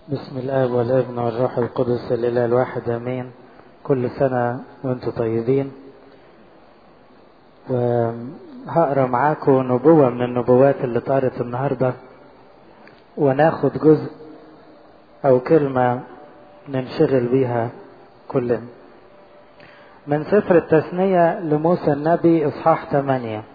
بسم الله والابن والروح القدس الاله الواحد امين كل سنه وانتم طيبين وهقرا معاكم نبوه من النبوات اللي طارت النهارده وناخد جزء او كلمه ننشغل بيها كلنا من سفر التثنيه لموسى النبي اصحاح 8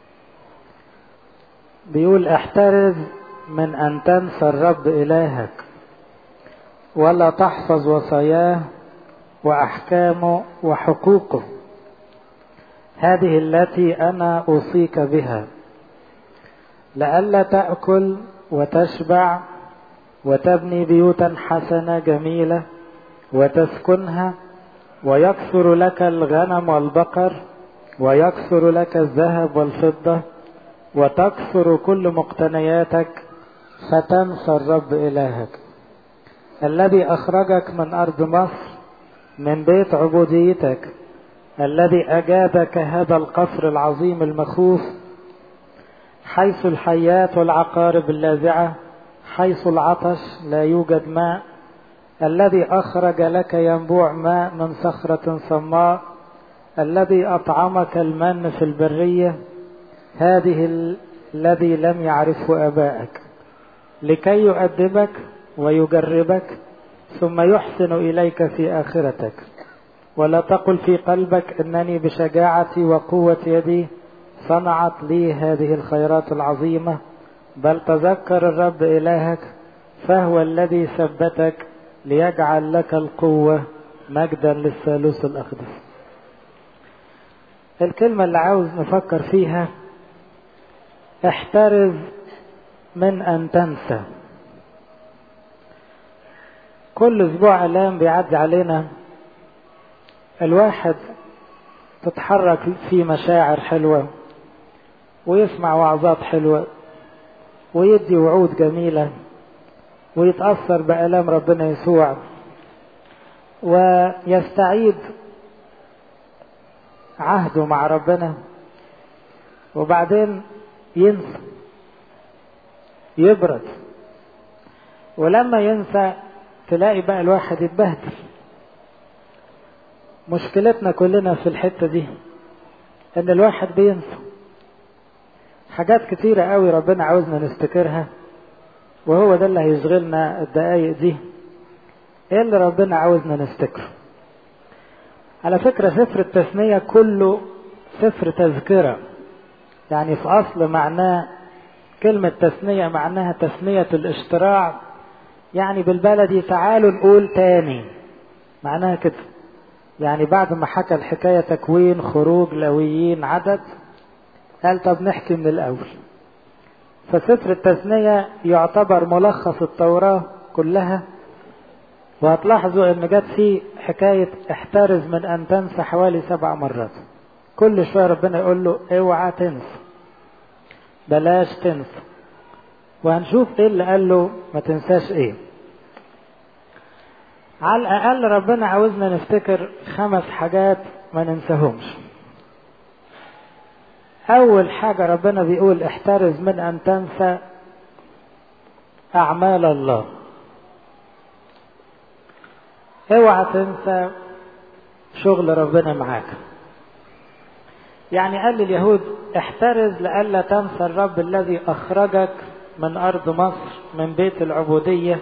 بيقول احترز من ان تنسى الرب الهك ولا تحفظ وصاياه واحكامه وحقوقه هذه التي انا اوصيك بها لئلا تاكل وتشبع وتبني بيوتا حسنه جميله وتسكنها ويكثر لك الغنم والبقر ويكثر لك الذهب والفضه وتكثر كل مقتنياتك فتنسى الرب الهك الذي اخرجك من ارض مصر من بيت عبوديتك الذي اجابك هذا القصر العظيم المخوف حيث الحيات والعقارب اللاذعه حيث العطش لا يوجد ماء الذي اخرج لك ينبوع ماء من صخره صماء الذي اطعمك المن في البريه هذه الذي لم يعرفه ابائك لكي يؤدبك ويجربك ثم يحسن اليك في اخرتك ولا تقل في قلبك انني بشجاعتي وقوه يدي صنعت لي هذه الخيرات العظيمه بل تذكر الرب الهك فهو الذي ثبتك ليجعل لك القوه مجدا للثالوث الاقدس الكلمه اللي عاوز نفكر فيها احترز من ان تنسى كل اسبوع الام بيعدي علينا الواحد تتحرك فيه مشاعر حلوه ويسمع وعظات حلوه ويدي وعود جميله ويتاثر بالام ربنا يسوع ويستعيد عهده مع ربنا وبعدين ينسى يبرد ولما ينسى تلاقي بقى الواحد يتبهدل مشكلتنا كلنا في الحته دي ان الواحد بينسى حاجات كتيرة قوي ربنا عاوزنا نفتكرها وهو ده اللي هيشغلنا الدقايق دي ايه اللي ربنا عاوزنا نفتكره على فكرة سفر التثنية كله سفر تذكرة يعني في أصل معناه كلمة تثنية معناها تثنية الاشتراع يعني بالبلدي تعالوا نقول تاني معناها كده يعني بعد ما حكى الحكاية تكوين خروج لويين عدد قال طب نحكي من الأول فسفر التثنية يعتبر ملخص التوراة كلها وهتلاحظوا ان جت فيه حكاية احترز من ان تنسى حوالي سبع مرات كل شوية ربنا يقول له اوعى تنسى بلاش تنسى وهنشوف ايه اللي قال له ما تنساش ايه على الاقل ربنا عاوزنا نفتكر خمس حاجات ما ننساهمش اول حاجة ربنا بيقول احترز من ان تنسى اعمال الله اوعى تنسى شغل ربنا معاك يعني قال لليهود احترز لئلا تنسى الرب الذي اخرجك من ارض مصر من بيت العبوديه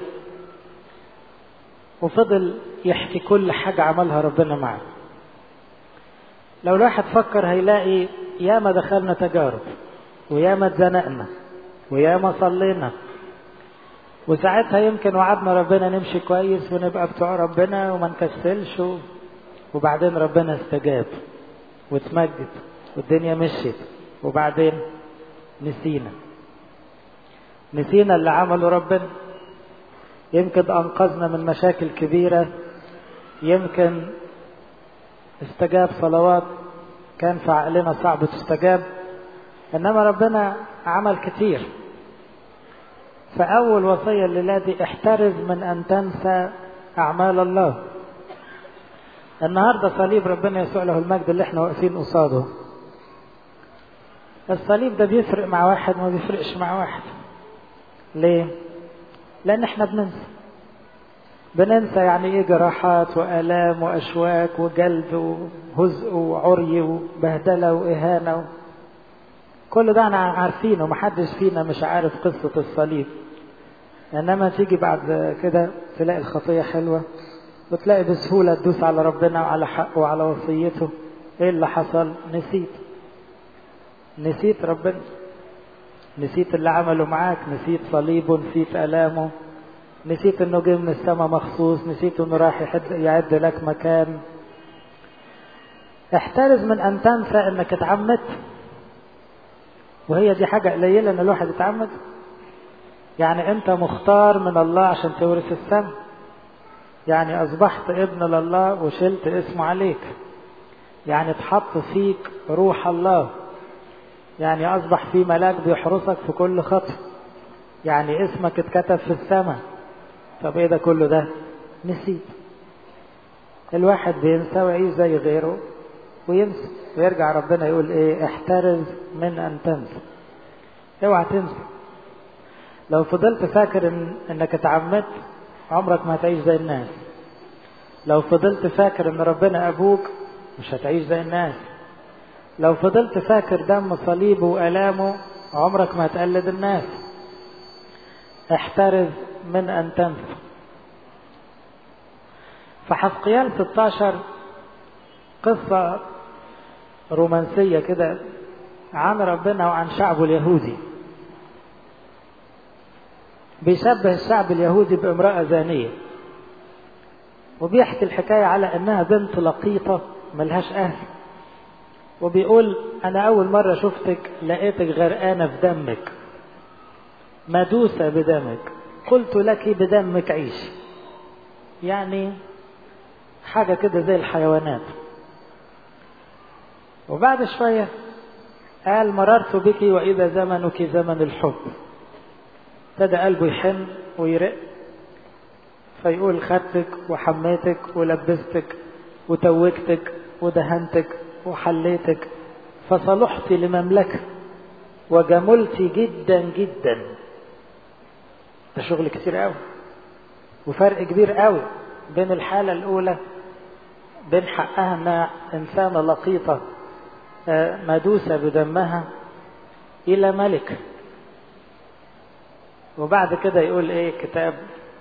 وفضل يحكي كل حاجه عملها ربنا معاه لو الواحد فكر هيلاقي ياما دخلنا تجارب وياما اتزنقنا وياما صلينا وساعتها يمكن وعدنا ربنا نمشي كويس ونبقى بتوع ربنا وما نكسلش وبعدين ربنا استجاب واتمجد والدنيا مشيت وبعدين نسينا نسينا اللي عمله ربنا يمكن انقذنا من مشاكل كبيره يمكن استجاب صلوات كان في عقلنا صعب تستجاب انما ربنا عمل كتير فاول وصيه للذي احترز من ان تنسى اعمال الله النهارده صليب ربنا يسوع له المجد اللي احنا واقفين قصاده الصليب ده بيفرق مع واحد ما بيفرقش مع واحد ليه لان احنا بننسى بننسى يعني ايه جراحات والام واشواك وجلد وهزء وعري وبهدله واهانه كل ده انا عارفينه محدش فينا مش عارف قصه الصليب انما تيجي بعد كده تلاقي الخطيه حلوه وتلاقي بسهوله تدوس على ربنا وعلى حقه وعلى وصيته ايه اللي حصل نسيت نسيت ربنا نسيت اللي عمله معاك نسيت صليبه نسيت الامه نسيت انه جه من السماء مخصوص نسيت انه راح يعد لك مكان احترز من ان تنسى انك اتعمدت وهي دي حاجة قليلة ان الواحد يتعمد يعني انت مختار من الله عشان تورث السماء يعني اصبحت ابن لله وشلت اسمه عليك يعني اتحط فيك روح الله يعني اصبح في ملاك بيحرسك في كل خطوة يعني اسمك اتكتب في السماء طب ايه ده كله ده نسيت الواحد بينسى ويعيش زي غيره وينسى ويرجع ربنا يقول ايه احترز من ان تنسى اوعى تنسى لو فضلت فاكر إن انك اتعمدت عمرك ما هتعيش زي الناس لو فضلت فاكر ان ربنا ابوك مش هتعيش زي الناس لو فضلت فاكر دم صليبه والامه عمرك ما هتقلد الناس احترز من ان تنسى فحسقيال 16 قصة رومانسية كده عن ربنا وعن شعبه اليهودي بيشبه الشعب اليهودي بامرأة زانية وبيحكي الحكاية على انها بنت لقيطة ملهاش اهل وبيقول انا اول مرة شفتك لقيتك غرقانة في دمك مدوسة بدمك قلت لك بدمك عيشي يعني حاجة كده زي الحيوانات وبعد شوية قال مررت بك وإذا زمنك زمن الحب ابتدى قلبه يحن ويرق فيقول خدتك وحميتك ولبستك وتوجتك ودهنتك وحليتك فصلحت لمملكة وجملت جدا جدا ده شغل كتير قوي وفرق كبير قوي بين الحالة الأولى بين حقها انها إنسانة لقيطة مدوسة بدمها إلى ملك وبعد كده يقول إيه كتاب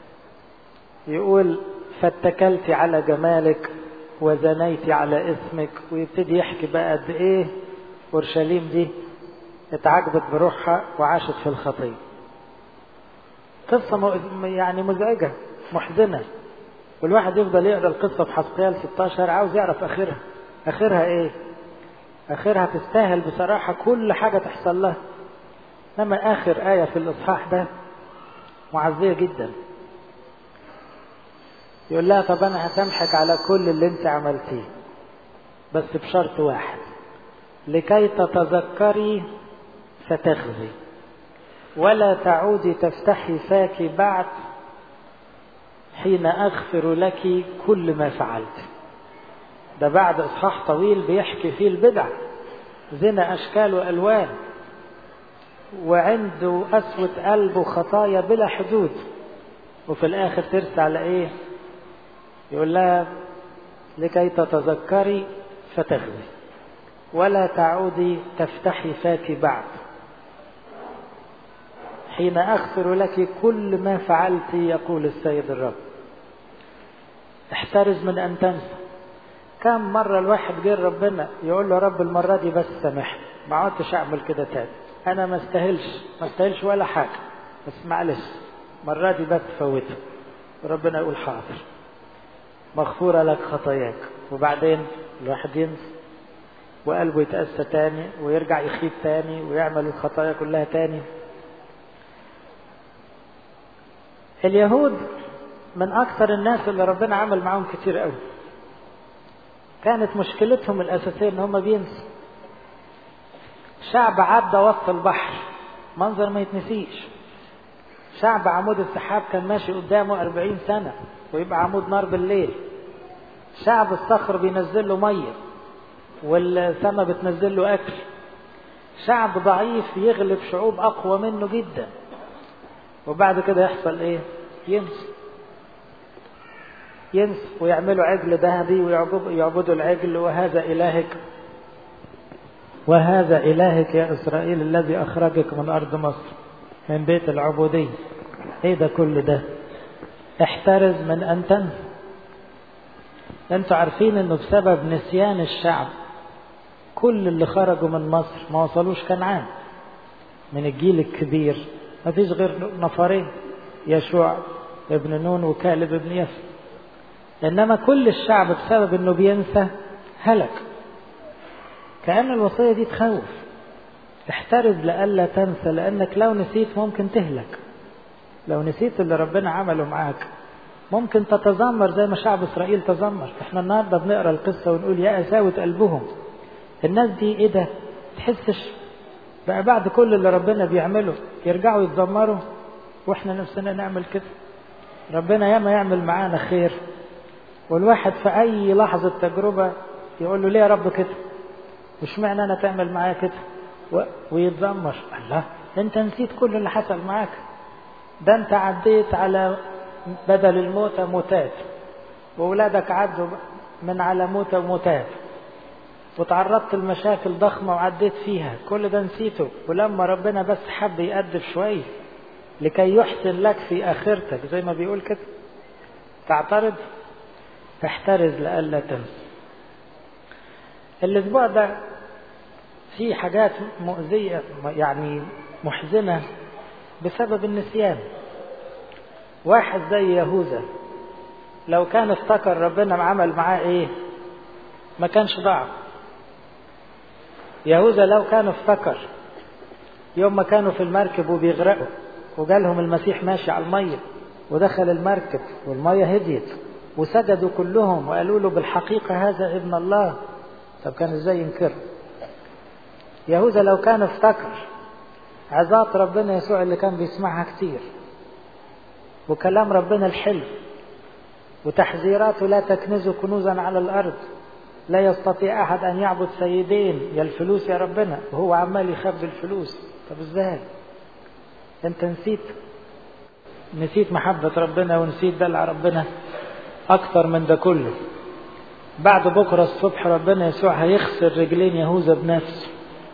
يقول فاتكلت على جمالك وزنيت على اسمك ويبتدي يحكي بقى قد إيه أورشليم دي اتعجبت بروحها وعاشت في الخطية قصة يعني مزعجة محزنة والواحد يفضل يقرا القصة في حسقيال 16 عاوز يعرف آخرها آخرها إيه آخرها تستاهل بصراحة كل حاجة تحصل لها إنما آخر آية في الإصحاح ده معزية جدا يقول لها طب أنا هسامحك على كل اللي أنت عملتيه بس بشرط واحد لكي تتذكري فتخزي ولا تعودي تفتحي فاك بعد حين أغفر لك كل ما فعلت ده بعد إصحاح طويل بيحكي فيه البدع زنا أشكال وألوان وعنده قسوة قلب وخطايا بلا حدود وفي الآخر ترسى على إيه يقول لها لكي تتذكري فتغزي ولا تعودي تفتحي فاك بعد حين أغفر لك كل ما فعلت يقول السيد الرب احترز من أن تنسى كم مرة الواحد جه ربنا يقول له رب المرة دي بس سامحني ما عدتش أعمل كده تاني أنا ما استاهلش ما استاهلش ولا حاجة بس معلش المرة دي بس فوتها وربنا يقول حاضر مغفورة لك خطاياك وبعدين الواحد ينسى وقلبه يتأسى تاني ويرجع يخيب تاني ويعمل الخطايا كلها تاني اليهود من أكثر الناس اللي ربنا عمل معاهم كتير قوي كانت مشكلتهم الأساسية إن هم بينسوا شعب عدى وسط البحر منظر ما يتنسيش شعب عمود السحاب كان ماشي قدامه أربعين سنة ويبقى عمود نار بالليل شعب الصخر بينزل له مية والسماء بتنزل له أكل شعب ضعيف يغلب شعوب أقوى منه جدا وبعد كده يحصل إيه؟ ينسى ينسوا ويعملوا عجل ذهبي ويعبدوا العجل وهذا إلهك وهذا إلهك يا إسرائيل الذي أخرجك من أرض مصر من بيت العبودية إيه ده كل ده احترز من أن تنسى انتوا عارفين انه بسبب نسيان الشعب كل اللي خرجوا من مصر ما وصلوش كنعان من الجيل الكبير ما فيش غير نفرين يشوع ابن نون وكالب ابن يسر انما كل الشعب بسبب انه بينسى هلك كأن الوصية دي تخوف احترز لألا تنسى لأنك لو نسيت ممكن تهلك لو نسيت اللي ربنا عمله معاك ممكن تتذمر زي ما شعب إسرائيل تذمر احنا النهاردة بنقرأ القصة ونقول يا قساوة قلبهم الناس دي ايه ده تحسش بقى بعد كل اللي ربنا بيعمله يرجعوا يتذمروا واحنا نفسنا نعمل كده ربنا ياما يعمل معانا خير والواحد في اي لحظة تجربة يقول له ليه يا رب كده مش معنى انا تعمل معايا كده و... ويتذمر الله انت نسيت كل اللي حصل معاك ده انت عديت على بدل الموتى موتات واولادك عدوا من على موتى وموتات وتعرضت لمشاكل ضخمة وعديت فيها كل ده نسيته ولما ربنا بس حب يأدب شوية لكي يحسن لك في آخرتك زي ما بيقول كده تعترض احترز لألا تنسى الأسبوع ده في حاجات مؤذية يعني محزنة بسبب النسيان واحد زي يهوذا لو كان افتكر ربنا عمل معاه ايه ما كانش ضعف يهوذا لو كان افتكر يوم ما كانوا في المركب وبيغرقوا وجالهم المسيح ماشي على المية ودخل المركب والمية هديت وسجدوا كلهم وقالوا له بالحقيقة هذا ابن الله طب كان ازاي ينكر يهوذا لو كان افتكر عظات ربنا يسوع اللي كان بيسمعها كتير وكلام ربنا الحلو وتحذيراته لا تكنزوا كنوزا على الأرض لا يستطيع أحد أن يعبد سيدين يا الفلوس يا ربنا وهو عمال يخبي الفلوس طب ازاي انت نسيت نسيت محبة ربنا ونسيت دلع ربنا أكتر من ده كله بعد بكرة الصبح ربنا يسوع هيخسر رجلين يهوذا بنفسه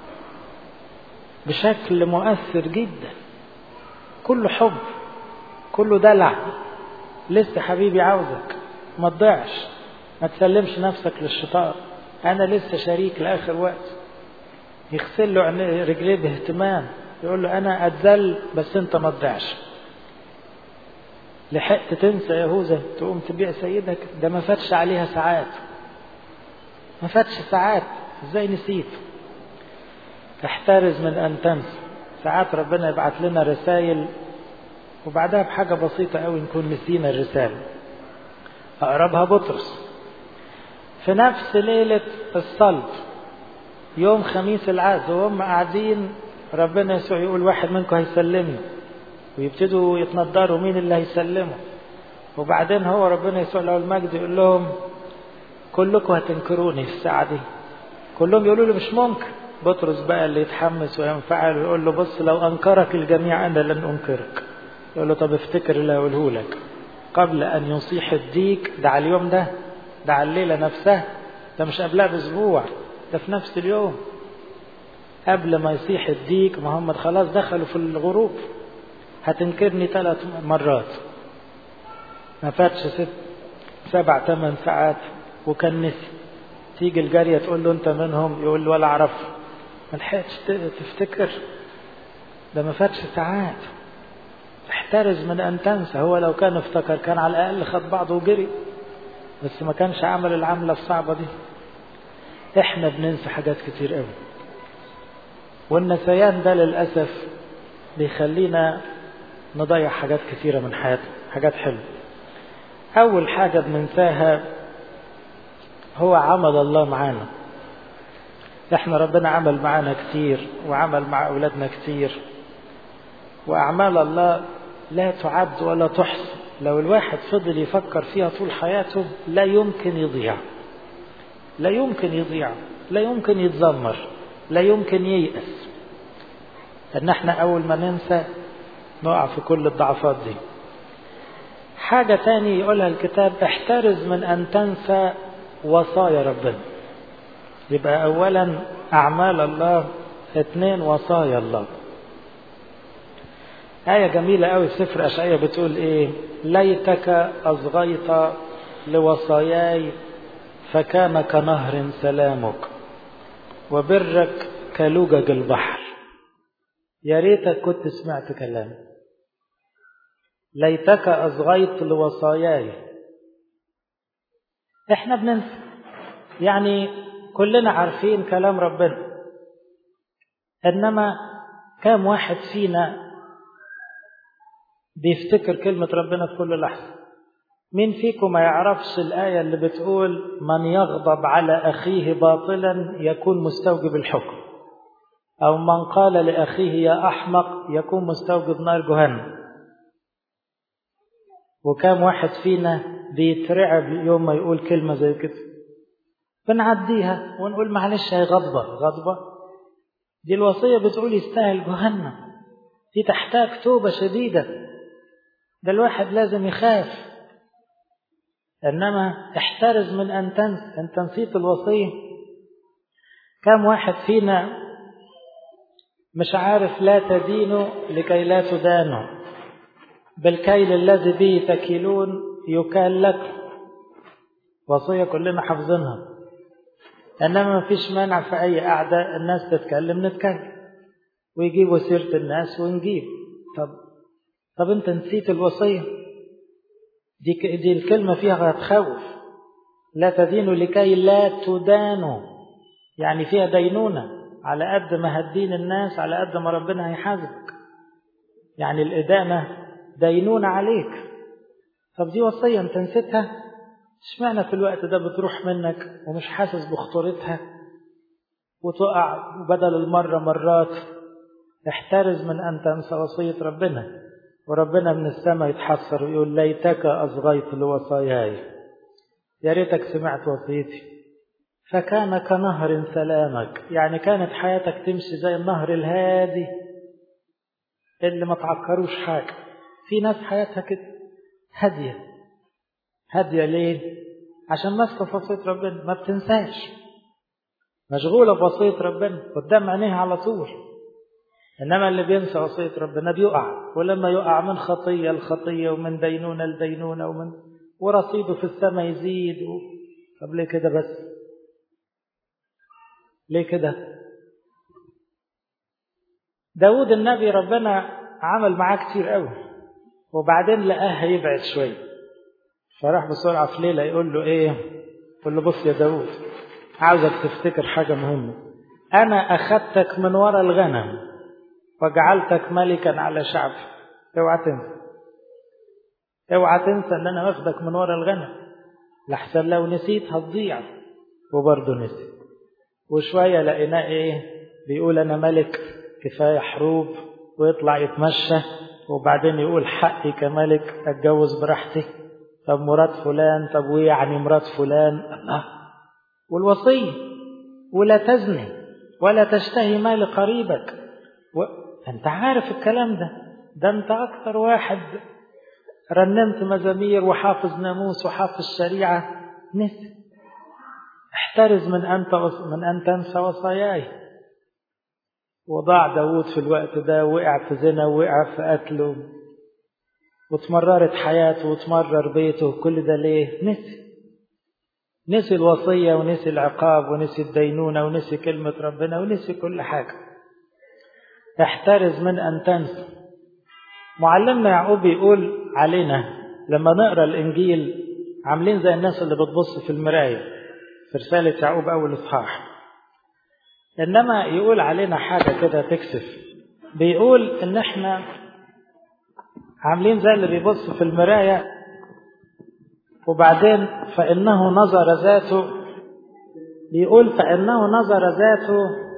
بشكل مؤثر جدا كله حب كله دلع لسه حبيبي عاوزك ما تضيعش ما تسلمش نفسك للشيطان انا لسه شريك لاخر وقت يغسل له رجليه باهتمام يقول له انا اتذل بس انت ما تضيعش لحقت تنسى يهوذا تقوم تبيع سيدك ده ما فاتش عليها ساعات ما فاتش ساعات ازاي نسيت احترز من ان تنسى ساعات ربنا يبعت لنا رسائل وبعدها بحاجة بسيطة قوي نكون نسينا الرسالة أقربها بطرس في نفس ليلة الصلب يوم خميس العهد وهم قاعدين ربنا يسوع يقول واحد منكم هيسلمني ويبتدوا يتنضروا مين اللي هيسلمه وبعدين هو ربنا يسوع له المجد يقول لهم كلكم هتنكروني في الساعة دي كلهم يقولوا له مش ممكن بطرس بقى اللي يتحمس وينفعل ويقول له بص لو أنكرك الجميع أنا لن أنكرك يقول له طب افتكر اللي هقوله لك قبل أن يصيح الديك ده على اليوم ده ده على الليلة نفسها ده مش قبلها بأسبوع ده في نفس اليوم قبل ما يصيح الديك محمد خلاص دخلوا في الغروب هتنكرني ثلاث مرات ما فاتش ست سبع ثمان ساعات وكان نسي تيجي الجارية تقول له انت منهم يقول له ولا اعرف ما لحقتش تفتكر ده ما فاتش ساعات احترز من ان تنسى هو لو كان افتكر كان على الاقل خد بعضه وجري بس ما كانش عمل العملة الصعبة دي احنا بننسى حاجات كتير قوي والنسيان ده للأسف بيخلينا نضيع حاجات كتيرة من حياتنا حاجات حلوة أول حاجة بننساها هو عمل الله معانا احنا ربنا عمل معانا كتير وعمل مع أولادنا كتير وأعمال الله لا تعد ولا تحصى لو الواحد فضل يفكر فيها طول حياته لا يمكن يضيع لا يمكن يضيع لا يمكن يتذمر لا يمكن ييأس ان احنا اول ما ننسى نقع في كل الضعفات دي حاجة تاني يقولها الكتاب احترز من أن تنسى وصايا ربنا يبقى أولا أعمال الله اثنين وصايا الله آية جميلة قوي في سفر أشعية بتقول إيه ليتك أصغيت لوصاياي فكان كنهر سلامك وبرك كلجج البحر يا ريتك كنت سمعت كلامي ليتك أصغيت لوصاياي احنا بننسى يعني كلنا عارفين كلام ربنا انما كام واحد فينا بيفتكر كلمة ربنا في كل لحظة مين فيكم ما يعرفش الآية اللي بتقول من يغضب على أخيه باطلا يكون مستوجب الحكم أو من قال لأخيه يا أحمق يكون مستوجب نار جهنم وكام واحد فينا بيترعب يوم ما يقول كلمة زي كده بنعديها ونقول معلش هي غضبة غضبة دي الوصية بتقول يستاهل جهنم دي تحتاج توبة شديدة ده الواحد لازم يخاف إنما احترز من أن تنسى أنت نسيت الوصية كم واحد فينا مش عارف لا تدينوا لكي لا تدانوا بالكيل الذي به تكيلون يكال لكم وصية كلنا حافظينها إنما ما فيش مانع في أي قعدة الناس تتكلم نتكلم ويجيبوا سيرة الناس ونجيب طب طب أنت نسيت الوصية دي دي الكلمة فيها هتخوف لا تدينوا لكي لا تدانوا يعني فيها دينونة على قد ما هتدين الناس على قد ما ربنا هيحاسبك يعني الإدانة دينونة عليك طب دي وصية أنت نسيتها اشمعنى في الوقت ده بتروح منك ومش حاسس بخطورتها وتقع بدل المرة مرات احترز من أن تنسى وصية ربنا وربنا من السماء يتحسر ويقول ليتك أصغيت لوصاياي يا ريتك سمعت وصيتي فكان كنهر سلامك يعني كانت حياتك تمشي زي النهر الهادي اللي ما تعكروش حاجة في ناس حياتها كده هادية هادية ليه؟ عشان ماسكة في وصية ربنا ما بتنساش مشغولة بوصية ربنا قدام عينيها على طول إنما اللي بينسى وصية ربنا بيقع ولما يقع من خطية لخطية ومن دينونة لدينونة ومن ورصيده في السماء يزيد و... طب ليه كده بس ليه كده داود النبي ربنا عمل معاه كتير قوي وبعدين لقاه هيبعد شويه فراح بسرعة في ليلة يقول له إيه يقول له بص يا داود عاوزك تفتكر حاجة مهمة أنا أخذتك من وراء الغنم وجعلتك ملكا على شعبي اوعى تنسى اوعى تنسى ان انا واخدك من ورا الغنم لحسن لو نسيت هتضيع وبرضه نسي وشويه لقيناه ايه بيقول انا ملك كفايه حروب ويطلع يتمشى وبعدين يقول حقي كملك اتجوز براحتي طب مرات فلان طب وايه يعني مرات فلان الله والوصيه ولا تزني ولا تشتهي مال قريبك و... انت عارف الكلام ده ده انت اكتر واحد رنمت مزامير وحافظ ناموس وحافظ شريعه نسي احترز من انت من ان تنسى وصاياي وضاع داود في الوقت ده وقع في زنا ووقع في قتل وتمررت حياته وتمرر بيته كل ده ليه نسي نسي الوصية ونسي العقاب ونسي الدينونة ونسي كلمة ربنا ونسي كل حاجة احترز من أن تنسى معلمنا يعقوب يقول علينا لما نقرأ الإنجيل عاملين زي الناس اللي بتبص في المراية في رسالة يعقوب أول إصحاح إنما يقول علينا حاجة كده تكسف بيقول إن إحنا عاملين زي اللي بيبص في المراية وبعدين فإنه نظر ذاته بيقول فإنه نظر ذاته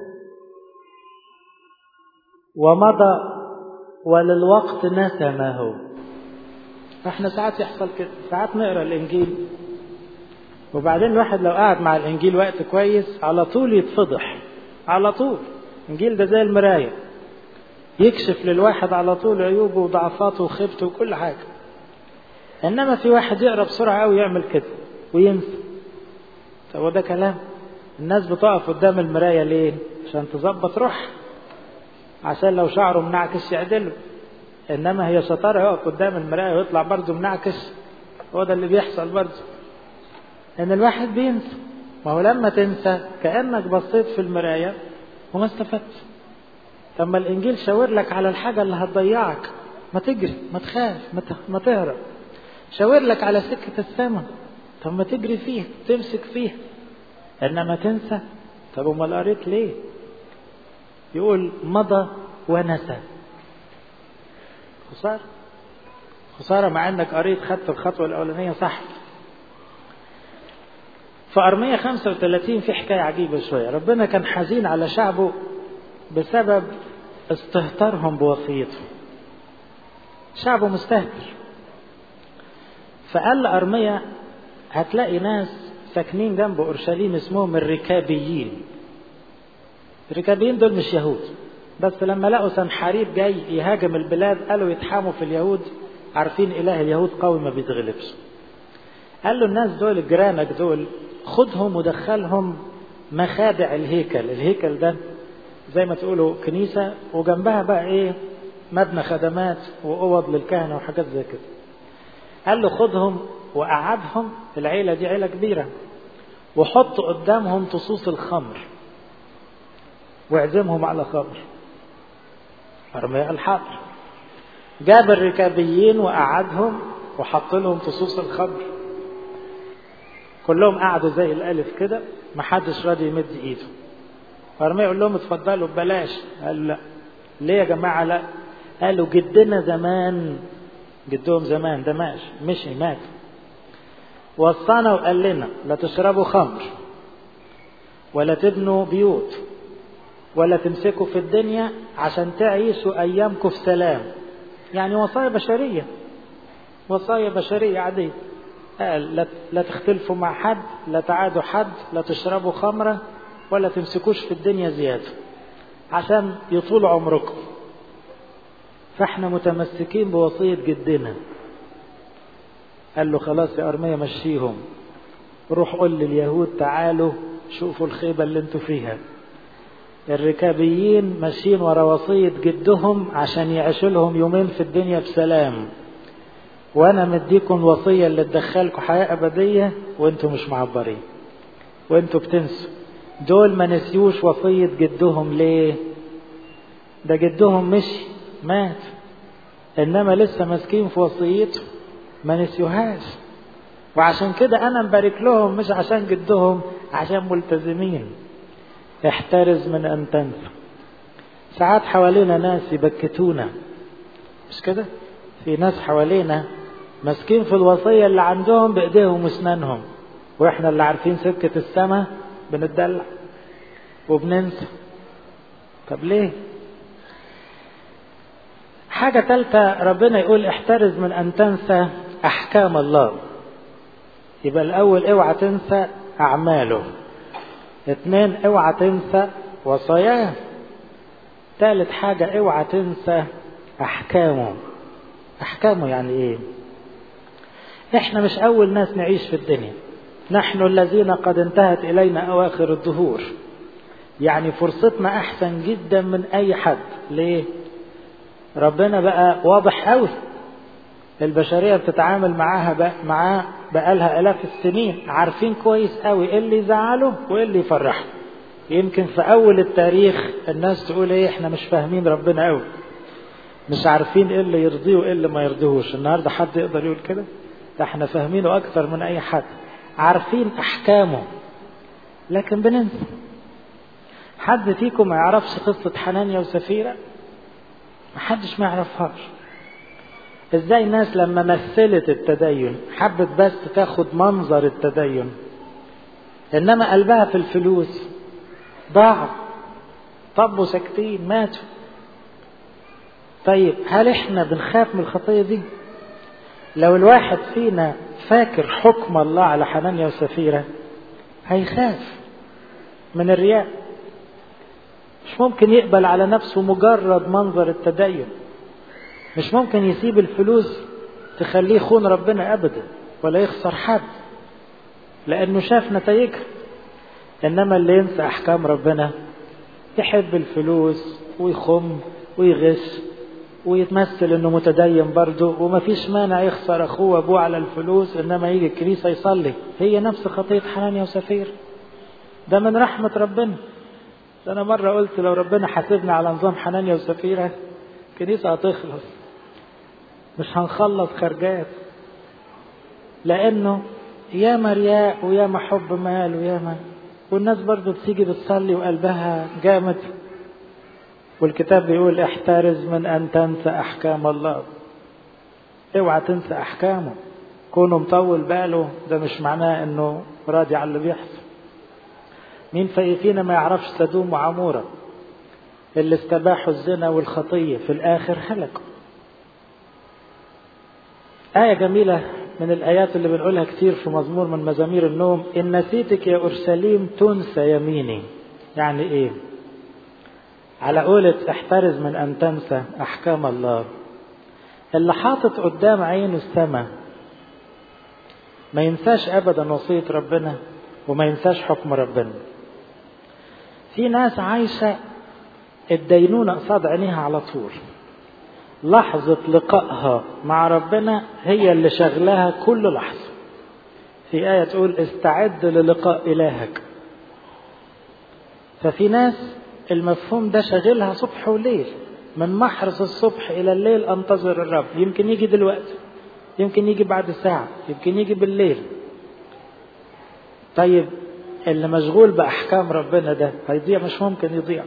ومضى وللوقت نسى ما هو احنا ساعات يحصل كده ساعات نقرا الانجيل وبعدين الواحد لو قعد مع الانجيل وقت كويس على طول يتفضح على طول الانجيل ده زي المرايه يكشف للواحد على طول عيوبه وضعفاته وخيبته وكل حاجه انما في واحد يقرا بسرعه قوي يعمل كده وينسى طب وده كلام الناس بتقف قدام المرايه ليه عشان تظبط روح عشان لو شعره منعكش يعدله انما هي شطاره يقف قدام المرايه ويطلع برضه منعكش هو ده اللي بيحصل برضه ان الواحد بينسى ما هو لما تنسى كانك بصيت في المرايه وما استفدتش طب ما الانجيل شاور لك على الحاجه اللي هتضيعك ما تجري ما تخاف ما, ما تهرب شاور لك على سكه السماء طب ما تجري فيها تمسك فيها انما تنسى طب امال قريت ليه يقول مضى ونسى خسارة خسارة مع انك قريت خدت الخطوة الأولانية صح في أرمية 35 في حكاية عجيبة شوية ربنا كان حزين على شعبه بسبب استهترهم بوصيته شعبه مستهتر فقال لأرمية هتلاقي ناس ساكنين جنب أورشليم اسمهم الركابيين الركابيين دول مش يهود بس لما لقوا سنحاريب جاي يهاجم البلاد قالوا يتحاموا في اليهود عارفين إله اليهود قوي ما بيتغلبش قال له الناس دول جيرانك دول خدهم ودخلهم مخادع الهيكل الهيكل ده زي ما تقولوا كنيسة وجنبها بقى ايه مبنى خدمات وأوض للكهنة وحاجات زي كده قال له خدهم وقعدهم العيلة دي عيلة كبيرة وحط قدامهم تصوص الخمر واعزمهم على خمر أرميا الحاضر جاب الركابيين وقعدهم وحط لهم تصوص الخمر كلهم قعدوا زي الألف كده محدش راضي يمد إيده فأرميا يقول لهم اتفضلوا ببلاش قالوا لا ليه يا جماعة لا قالوا جدنا زمان جدهم زمان ده ماشي مشي مات وصانا وقال لنا لا تشربوا خمر ولا تبنوا بيوت ولا تمسكوا في الدنيا عشان تعيشوا أيامكم في سلام يعني وصايا بشرية وصايا بشرية عادية قال لا, لا تختلفوا مع حد لا تعادوا حد لا تشربوا خمرة ولا تمسكوش في الدنيا زيادة عشان يطول عمركم فاحنا متمسكين بوصية جدنا قال له خلاص يا أرمية مشيهم روح قول لليهود تعالوا شوفوا الخيبة اللي انتوا فيها الركابيين ماشيين ورا وصية جدهم عشان يعيشوا لهم يومين في الدنيا بسلام وانا مديكم وصية اللي تدخلكم حياة ابدية وانتوا مش معبرين وانتوا بتنسوا دول ما نسيوش وصية جدهم ليه ده جدهم مشي مات انما لسه ماسكين في وصيته ما نسيوهاش وعشان كده انا مبارك لهم مش عشان جدهم عشان ملتزمين احترز من ان تنسى ساعات حوالينا ناس يبكتونا مش كده في ناس حوالينا ماسكين في الوصية اللي عندهم بايديهم واسنانهم واحنا اللي عارفين سكة السماء بنتدلع وبننسى طب ليه حاجة ثالثة ربنا يقول احترز من أن تنسى أحكام الله يبقى الأول اوعى تنسى أعماله اثنين اوعى تنسى وصاياه ثالث حاجة اوعى تنسى أحكامه أحكامه يعني إيه إحنا مش أول ناس نعيش في الدنيا نحن الذين قد انتهت إلينا أواخر الدهور يعني فرصتنا أحسن جدا من أي حد ليه ربنا بقى واضح قوي البشرية بتتعامل معاها بقى معاه بقالها آلاف السنين عارفين كويس قوي ايه اللي يزعله وايه اللي يفرحه يمكن في أول التاريخ الناس تقول ايه احنا مش فاهمين ربنا قوي مش عارفين ايه اللي يرضيه وايه اللي ما يرضيهوش النهارده حد يقدر يقول كده ده احنا فاهمينه أكثر من أي حد عارفين أحكامه لكن بننسى حد فيكم ما يعرفش قصة حنانيا وسفيرة محدش ما يعرفهاش ازاي الناس لما مثلت التدين حبت بس تاخد منظر التدين انما قلبها في الفلوس ضاعوا طبوا ساكتين ماتوا طيب هل احنا بنخاف من الخطيه دي لو الواحد فينا فاكر حكم الله على حنانيا وسفيرة هيخاف من الرياء مش ممكن يقبل على نفسه مجرد منظر التدين مش ممكن يسيب الفلوس تخليه يخون ربنا أبدا ولا يخسر حد لأنه شاف نتائجها إنما اللي ينسى أحكام ربنا يحب الفلوس ويخم ويغش ويتمثل انه متدين برضه ومفيش مانع يخسر اخوه وابوه على الفلوس انما يجي الكنيسه يصلي هي نفس خطيه حنانيا وسفير ده من رحمه ربنا ده انا مره قلت لو ربنا حاسبنا على نظام حنانيا وسفيره الكنيسه هتخلص مش هنخلص خرجات لانه يا مرياء ويا محب مال ويا ما والناس برضه بتيجي بتصلي وقلبها جامد والكتاب بيقول احترز من ان تنسى احكام الله اوعى تنسى احكامه كونه مطول باله ده مش معناه انه راضي على اللي بيحصل مين فينا ما يعرفش سدوم وعموره اللي استباحوا الزنا والخطيه في الاخر هلكوا آية جميلة من الآيات اللي بنقولها كتير في مزمور من مزامير النوم إن نسيتك يا أورشليم تنسى يميني يعني إيه على قولة احترز من أن تنسى أحكام الله اللي حاطط قدام عينه السماء ما ينساش أبدا وصية ربنا وما ينساش حكم ربنا في ناس عايشة الدينونة قصاد عينيها على طول لحظة لقائها مع ربنا هي اللي شغلها كل لحظة في آية تقول استعد للقاء إلهك ففي ناس المفهوم ده شاغلها صبح وليل من محرس الصبح إلى الليل أنتظر الرب يمكن يجي دلوقتي يمكن يجي بعد ساعة يمكن يجي بالليل طيب اللي مشغول بأحكام ربنا ده هيضيع مش ممكن يضيع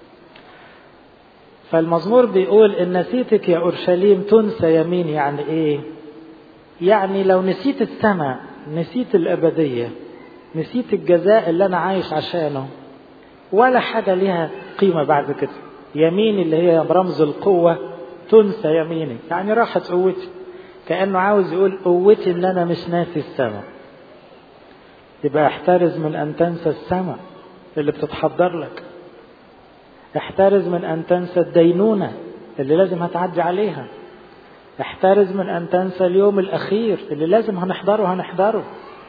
فالمزمور بيقول إن نسيتك يا أورشليم تنسى يمين يعني إيه يعني لو نسيت السماء نسيت الأبدية نسيت الجزاء اللي أنا عايش عشانه ولا حاجة ليها قيمة بعد كده يميني اللي هي رمز القوة تنسى يميني يعني راحت قوتي كأنه عاوز يقول قوتي إن أنا مش ناسي السماء يبقى احترز من أن تنسى السماء اللي بتتحضر لك احترز من أن تنسى الدينونة اللي لازم هتعدي عليها احترز من أن تنسى اليوم الأخير اللي لازم هنحضره هنحضره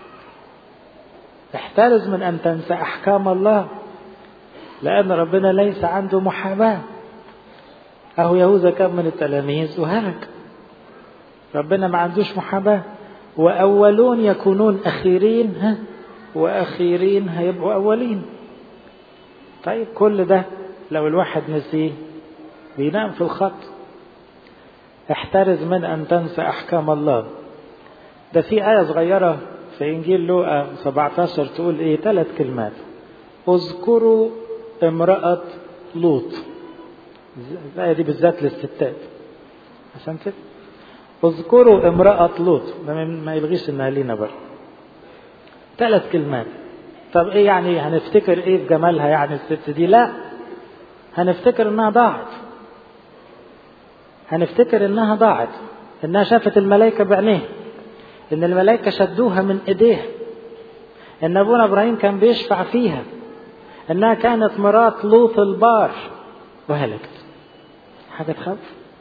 احترز من أن تنسى أحكام الله لأن ربنا ليس عنده محاباة أهو يهوذا كان من التلاميذ وهلك ربنا ما عندوش محاباة وأولون يكونون أخيرين ها وأخيرين هيبقوا أولين طيب كل ده لو الواحد نسيه بينام في الخط احترز من أن تنسى أحكام الله ده في آية صغيرة في إنجيل لوقا 17 تقول إيه ثلاث كلمات اذكروا امرأة لوط الآية دي بالذات للستات عشان كده اذكروا امرأة لوط ده ما يلغيش انها لينا بقى ثلاث كلمات طب ايه يعني هنفتكر ايه في جمالها يعني الست دي لا هنفتكر انها ضاعت هنفتكر انها ضاعت انها شافت الملائكة بعينيها ان الملائكة شدوها من ايديها ان ابونا ابراهيم كان بيشفع فيها انها كانت مرات لوط البار وهلكت حاجة تخوف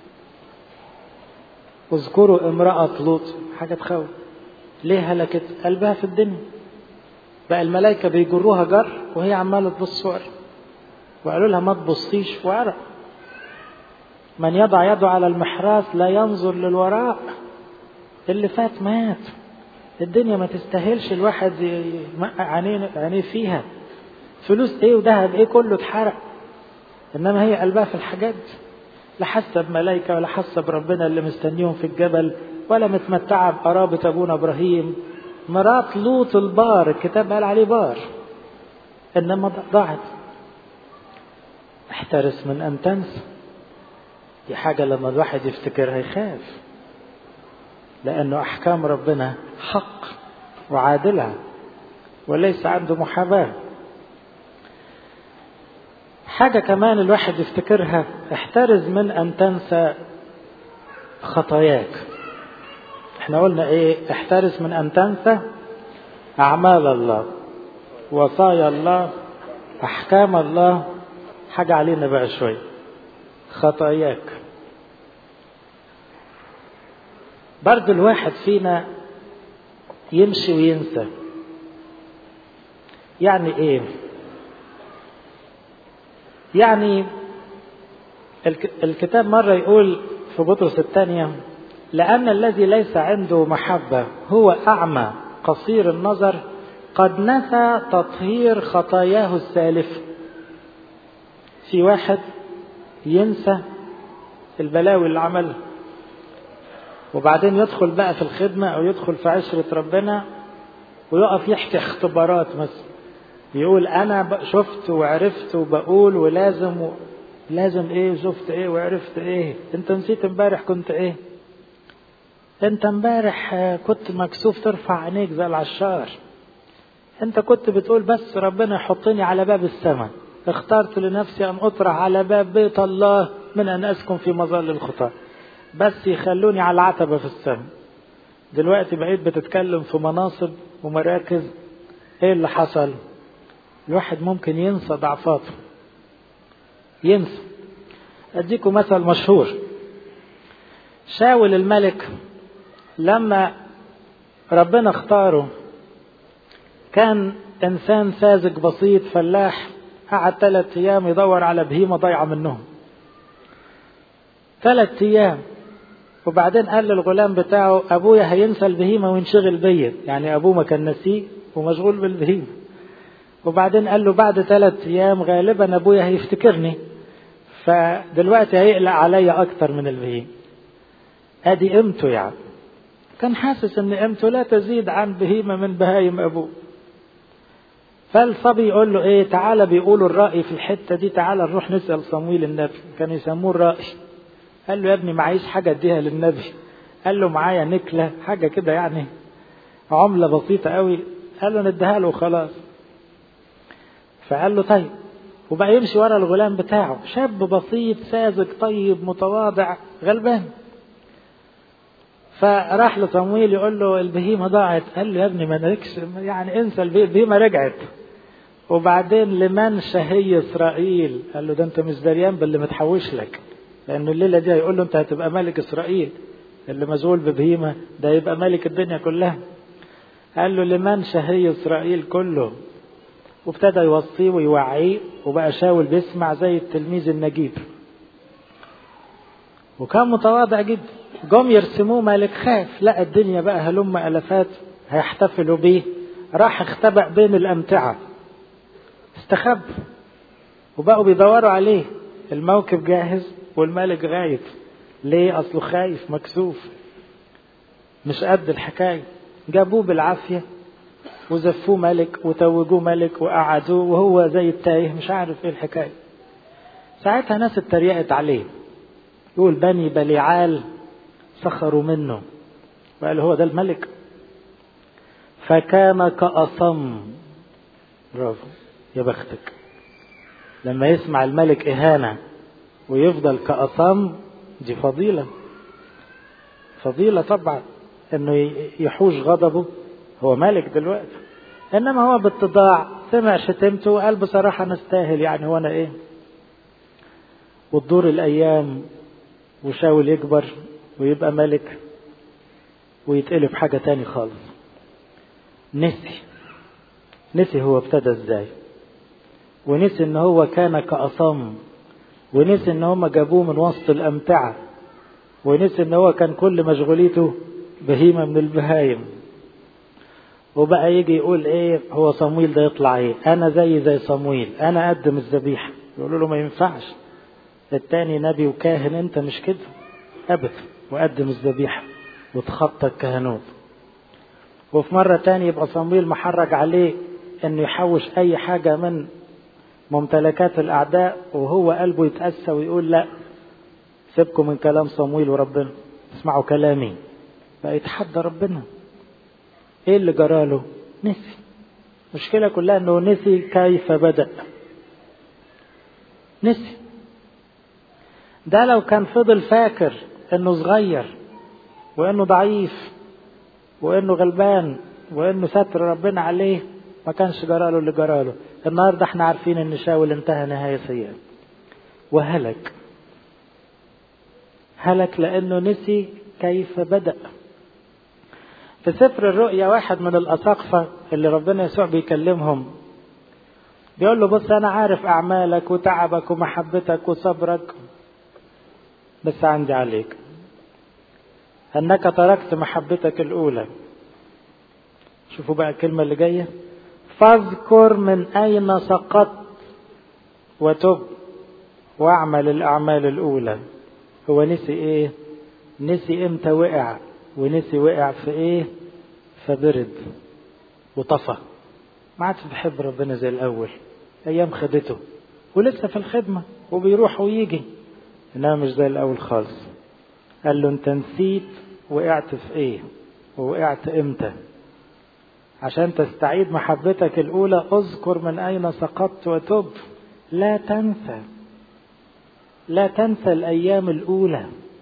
اذكروا امرأة لوط حاجة تخوف ليه هلكت قلبها في الدنيا بقى الملائكة بيجروها جر وهي عمالة تبص ورا وقالوا لها ما تبصيش في ورا من يضع يده على المحراث لا ينظر للوراء اللي فات مات الدنيا ما تستاهلش الواحد يمقع عينيه عينيه فيها فلوس ايه وذهب ايه كله اتحرق انما هي قلبها في الحاجات لا حاسه بملائكه ولا حاسه بربنا اللي مستنيهم في الجبل ولا متمتعه بقرابه ابونا ابراهيم مرات لوط البار الكتاب قال عليه بار انما ضاعت احترس من ان تنسى دي حاجه لما الواحد يفتكرها يخاف لانه احكام ربنا حق وعادله وليس عنده محاباه حاجة كمان الواحد يفتكرها احترز من أن تنسى خطاياك احنا قلنا ايه احترز من أن تنسى أعمال الله وصايا الله أحكام الله حاجة علينا بقى شوية خطاياك برضو الواحد فينا يمشي وينسى يعني ايه يعني الكتاب مرة يقول في بطرس الثانية لأن الذي ليس عنده محبة هو أعمى قصير النظر قد نسى تطهير خطاياه السالفة في واحد ينسى البلاوي اللي عملها وبعدين يدخل بقى في الخدمة أو يدخل في عشرة ربنا ويقف يحكي اختبارات مثلا يقول أنا شفت وعرفت وبقول ولازم و... لازم إيه شفت إيه وعرفت إيه أنت نسيت امبارح كنت إيه أنت امبارح كنت مكسوف ترفع عينيك زي العشار أنت كنت بتقول بس ربنا يحطني على باب السماء اخترت لنفسي أن أطرح على باب بيت الله من أن أسكن في مظل الخطاة بس يخلوني على العتبة في السماء دلوقتي بقيت بتتكلم في مناصب ومراكز ايه اللي حصل الواحد ممكن ينسى ضعفاته ينسى اديكم مثل مشهور شاول الملك لما ربنا اختاره كان انسان ساذج بسيط فلاح قعد ثلاث ايام يدور على بهيمه ضايعه منهم ثلاث ايام وبعدين قال للغلام بتاعه ابويا هينسى البهيمه وينشغل بيا يعني ابوه ما كان نسيه ومشغول بالبهيمه وبعدين قال له بعد ثلاث ايام غالبا ابويا هيفتكرني فدلوقتي هيقلق عليا اكتر من البهيمه ادي قيمته يعني كان حاسس ان قيمته لا تزيد عن بهيمه من بهايم ابوه فالصبي يقول له ايه تعالى بيقولوا الرأي في الحتة دي تعالى نروح نسأل صمويل النبي كانوا يسموه الرأي قال له يا ابني معيش حاجة اديها للنبي قال له معايا نكلة حاجة كده يعني عملة بسيطة قوي قال له نديها له وخلاص فقال له طيب وبقى يمشي ورا الغلام بتاعه شاب بسيط ساذج طيب متواضع غلبان فراح لصمويل يقول له البهيمه ضاعت قال له يا ابني ما نركش يعني انسى البهيمه رجعت وبعدين لمن شهي اسرائيل قال له ده انت مش دريان باللي متحوش لك لانه الليله دي هيقول له انت هتبقى ملك اسرائيل اللي مشغول ببهيمه ده يبقى ملك الدنيا كلها قال له لمن شهي اسرائيل كله وابتدى يوصيه ويوعيه وبقى شاول بيسمع زي التلميذ النجيب وكان متواضع جدا جم يرسموه ملك خاف لقى الدنيا بقى هلم الافات هيحتفلوا بيه راح اختبأ بين الامتعه استخب وبقوا بيدوروا عليه الموكب جاهز والملك غايب ليه اصله خايف مكسوف مش قد الحكايه جابوه بالعافيه وزفوه ملك وتوجوه ملك وقعدوه وهو زي التايه مش عارف ايه الحكايه ساعتها ناس اتريقت عليه يقول بني بليعال سخروا منه وقال هو ده الملك فكان كأصم برافو يا بختك لما يسمع الملك إهانة ويفضل كأصم دي فضيلة فضيلة طبعا انه يحوش غضبه هو ملك دلوقتي انما هو باتضاع سمع شتمته وقال بصراحة نستاهل يعني هو انا ايه وتدور الايام وشاول يكبر ويبقى ملك ويتقلب حاجة تاني خالص نسي نسي هو ابتدى ازاي ونسي ان هو كان كأصم ونسي ان هم جابوه من وسط الامتعة ونسي ان هو كان كل مشغوليته بهيمة من البهايم وبقى يجي يقول ايه هو صمويل ده يطلع ايه انا زي زي صمويل انا اقدم الذبيحة يقولوا له ما ينفعش التاني نبي وكاهن انت مش كده ابدا وقدم الذبيحة وتخطى الكهنوت وفي مرة تاني يبقى صمويل محرج عليه انه يحوش اي حاجة من ممتلكات الاعداء وهو قلبه يتأسى ويقول لا سيبكم من كلام صمويل وربنا اسمعوا كلامي بقى يتحدى ربنا ايه اللي جراله نسي المشكلة كلها انه نسي كيف بدأ نسي ده لو كان فضل فاكر انه صغير وانه ضعيف وانه غلبان وانه ستر ربنا عليه ما كانش جراله اللي جراله النهارده احنا عارفين ان شاول انتهى نهاية سيئة وهلك هلك لانه نسي كيف بدأ في سفر الرؤيا واحد من الأساقفة اللي ربنا يسوع بيكلمهم بيقول له بص أنا عارف أعمالك وتعبك ومحبتك وصبرك بس عندي عليك أنك تركت محبتك الأولى شوفوا بقى الكلمة اللي جاية فاذكر من أين سقطت وتب واعمل الأعمال الأولى هو نسي إيه نسي إمتى وقع ونسي وقع في إيه فبرد وطفى ما عادش بيحب ربنا زي الأول أيام خدته ولسه في الخدمة وبيروح ويجي إنما مش زي الأول خالص قال له أنت نسيت وقعت في إيه ووقعت إمتى عشان تستعيد محبتك الأولى اذكر من أين سقطت وتب لا تنسى لا تنسى الأيام الأولى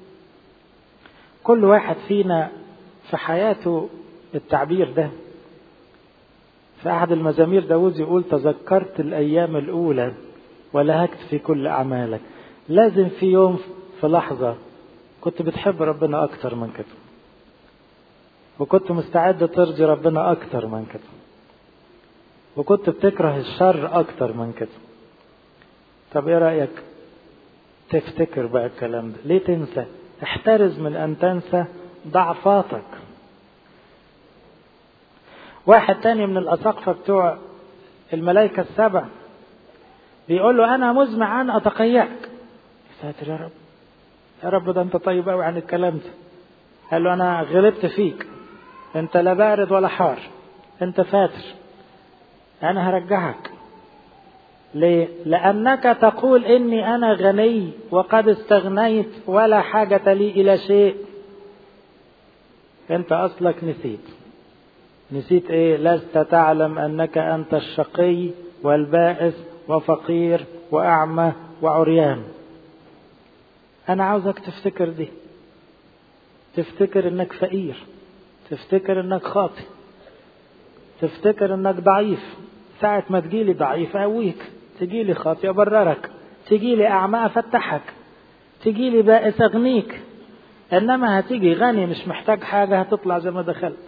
كل واحد فينا في حياته التعبير ده في أحد المزامير داود يقول تذكرت الأيام الأولى ولهكت في كل أعمالك لازم في يوم في لحظة كنت بتحب ربنا أكتر من كده وكنت مستعد ترضي ربنا أكتر من كده وكنت بتكره الشر أكتر من كده طب إيه رأيك تفتكر بقى الكلام ده ليه تنسى احترز من أن تنسى ضعفاتك واحد تاني من الأساقفة بتوع الملائكة السبع بيقول له أنا مزمع أن أتقيأك يا ساتر يا رب يا رب ده أنت طيب أوي عن الكلام ده قال له أنا غلبت فيك أنت لا بارد ولا حار أنت فاتر أنا هرجعك ليه؟ لأنك تقول إني أنا غني وقد استغنيت ولا حاجة لي إلى شيء أنت أصلك نسيت نسيت إيه؟ لست تعلم أنك أنت الشقي والبائس وفقير وأعمى وعريان أنا عاوزك تفتكر دي تفتكر إنك فقير تفتكر إنك خاطئ تفتكر إنك ضعيف ساعة ما تجيلي ضعيف أقويك تجيلي خاطئ أبررك تجيلي أعمى أفتحك تجيلي بائس أغنيك إنما هتيجي غني مش محتاج حاجة هتطلع زي ما دخلت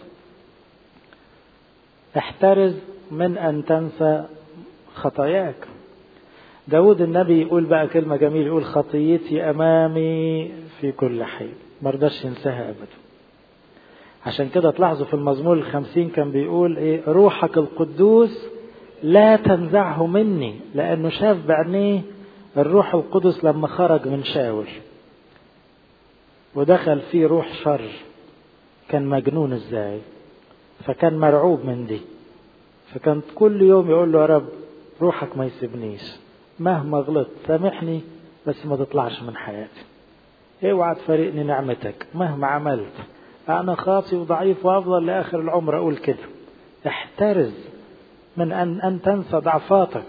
احترز من أن تنسى خطاياك داود النبي يقول بقى كلمة جميلة يقول خطيتي أمامي في كل حين مرضاش ينساها أبدا عشان كده تلاحظوا في المزمور الخمسين كان بيقول إيه روحك القدوس لا تنزعه مني لأنه شاف بعينيه الروح القدس لما خرج من شاول ودخل فيه روح شر كان مجنون ازاي فكان مرعوب من دي فكان كل يوم يقول له يا رب روحك ما يسيبنيش مهما غلطت سامحني بس ما تطلعش من حياتي اوعى تفارقني نعمتك مهما عملت انا خاطي وضعيف وافضل لاخر العمر اقول كده احترز من ان ان تنسى ضعفاتك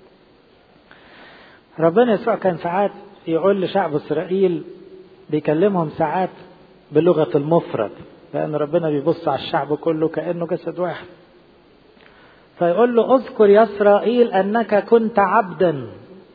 ربنا يسوع كان ساعات يقول لشعب اسرائيل بيكلمهم ساعات بلغه المفرد لان ربنا بيبص على الشعب كله كانه جسد واحد فيقول له اذكر يا اسرائيل انك كنت عبدا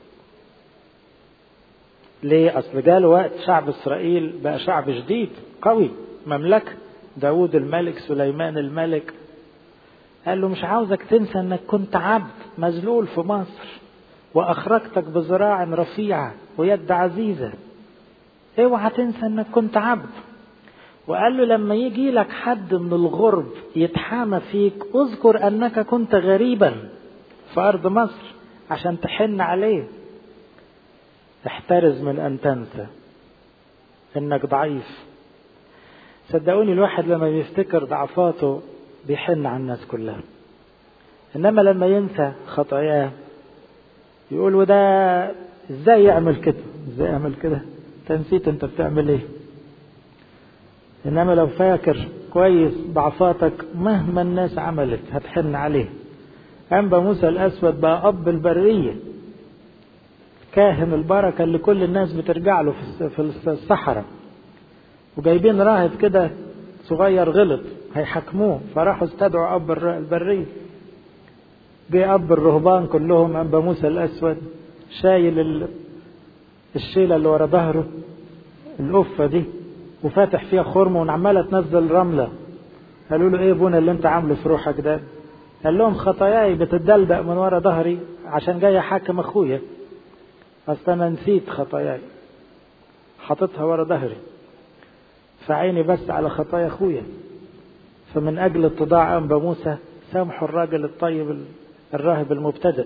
ليه اصل جاله وقت شعب اسرائيل بقى شعب جديد قوي مملكه داود الملك سليمان الملك قال له مش عاوزك تنسى انك كنت عبد مذلول في مصر واخرجتك بذراع رفيعه ويد عزيزه اوعى تنسى انك كنت عبد وقال له لما يجي لك حد من الغرب يتحامى فيك اذكر انك كنت غريبا في ارض مصر عشان تحن عليه احترز من ان تنسى انك ضعيف صدقوني الواحد لما بيفتكر ضعفاته بيحن على الناس كلها انما لما ينسى خطاياه يقول وده ازاي يعمل كده ازاي يعمل كده انت نسيت انت بتعمل ايه انما لو فاكر كويس ضعفاتك مهما الناس عملت هتحن عليه انبا موسى الاسود بقى اب البريه كاهن البركه اللي كل الناس بترجع له في الصحراء وجايبين راهب كده صغير غلط هيحاكموه فراحوا استدعوا اب البريه جه اب الرهبان كلهم انبا موسى الاسود شايل الشيله اللي ورا ظهره القفه دي وفاتح فيها خرم وعماله تنزل رمله قالوا له ايه ابونا اللي انت عامله في روحك ده قال لهم خطاياي بتدلدق من ورا ظهري عشان جاي احاكم اخويا اصل انا نسيت خطاياي حاططها ورا ظهري فعيني بس على خطايا اخويا فمن اجل اتضاع انبا موسى سامحوا الراجل الطيب الراهب المبتدئ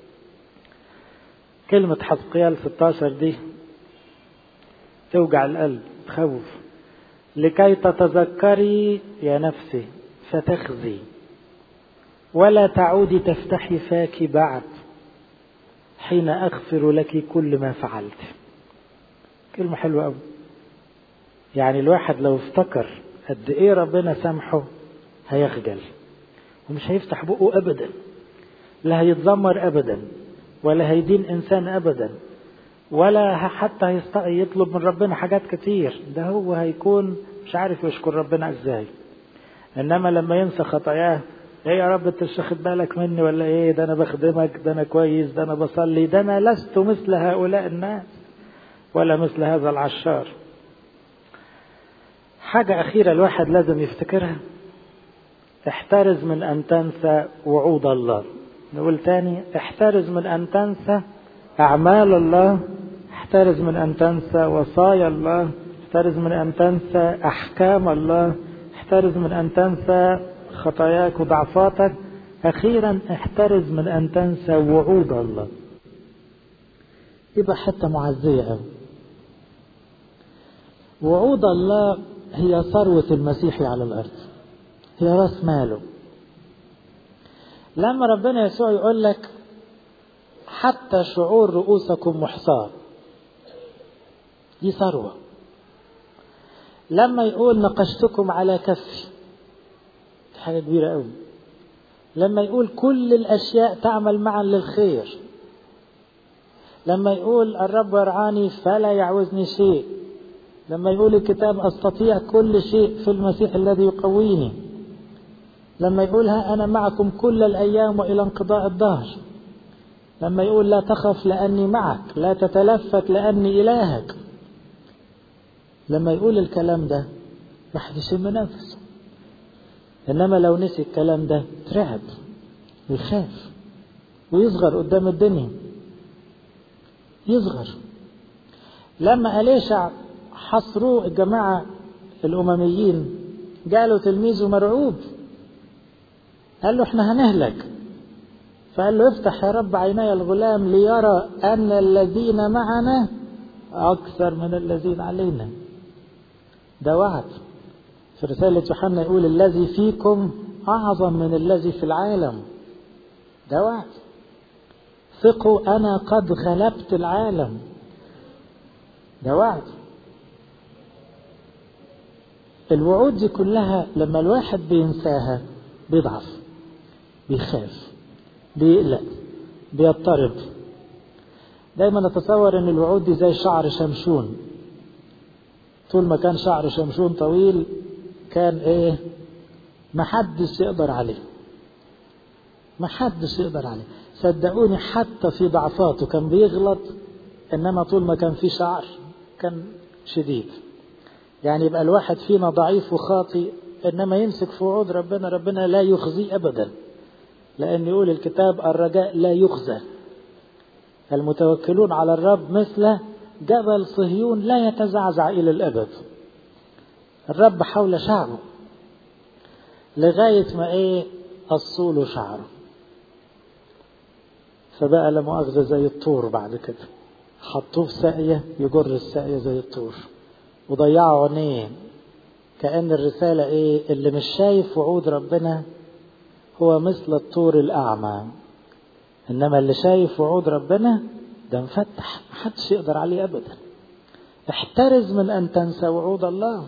كلمة حسقيال 16 دي توجع القلب تخوف لكي تتذكري يا نفسي فتخزي ولا تعودي تفتحي فاك بعد حين أغفر لك كل ما فعلت كلمة حلوة أوي يعني الواحد لو افتكر قد إيه ربنا سامحه هيخجل ومش هيفتح بقه أبدا لا هيتذمر أبدا ولا هيدين إنسان أبدا ولا حتى يطلب من ربنا حاجات كتير ده هو هيكون مش عارف يشكر ربنا ازاي انما لما ينسى خطاياه ايه يا رب انت مش واخد بالك مني ولا ايه ده انا بخدمك ده انا كويس ده انا بصلي ده انا لست مثل هؤلاء الناس ولا مثل هذا العشار حاجة أخيرة الواحد لازم يفتكرها احترز من أن تنسى وعود الله نقول تاني احترز من أن تنسى أعمال الله احترز من أن تنسى وصايا الله احترز من أن تنسى أحكام الله احترز من أن تنسى خطاياك وضعفاتك أخيرا احترز من أن تنسى وعود الله يبقى حتى معزية أوي وعود الله هي ثروة المسيح على الأرض هي راس ماله لما ربنا يسوع يقول لك حتى شعور رؤوسكم محصاة دي ثروة لما يقول نقشتكم على كفي دي حاجة كبيرة قوي لما يقول كل الأشياء تعمل معا للخير لما يقول الرب يرعاني فلا يعوزني شيء لما يقول الكتاب أستطيع كل شيء في المسيح الذي يقويني لما يقول ها أنا معكم كل الأيام وإلى انقضاء الدهر لما يقول لا تخف لأني معك لا تتلفت لأني إلهك لما يقول الكلام ده راح يشم نفسه إنما لو نسي الكلام ده ترعب ويخاف ويصغر قدام الدنيا يصغر لما أليشع حصروه الجماعة الأمميين جاله تلميذه مرعوب قال له احنا هنهلك فقال له افتح يا رب عيني الغلام ليرى أن الذين معنا أكثر من الذين علينا ده وعد في رسالة يوحنا يقول الذي فيكم أعظم من الذي في العالم ده وعد ثقوا أنا قد غلبت العالم ده وعد الوعود دي كلها لما الواحد بينساها بيضعف بيخاف بيقلق بيضطرب دايما اتصور ان الوعود دي زي شعر شمشون طول ما كان شعر شمشون طويل كان ايه محدش يقدر عليه محدش يقدر عليه صدقوني حتى في ضعفاته كان بيغلط انما طول ما كان في شعر كان شديد يعني يبقى الواحد فينا ضعيف وخاطي انما يمسك في وعود ربنا ربنا لا يخزي ابدا لان يقول الكتاب الرجاء لا يخزى المتوكلون على الرب مثل جبل صهيون لا يتزعزع الى الابد الرب حول شعبه لغايه ما ايه قصوا شعره فبقى لا مؤاخذه زي الطور بعد كده حطوه في ساقيه يجر الساقيه زي الطور وضيعوا عينيه كأن الرسالة إيه اللي مش شايف وعود ربنا هو مثل الطور الأعمى إنما اللي شايف وعود ربنا ده مفتح محدش يقدر عليه أبدا احترز من أن تنسى وعود الله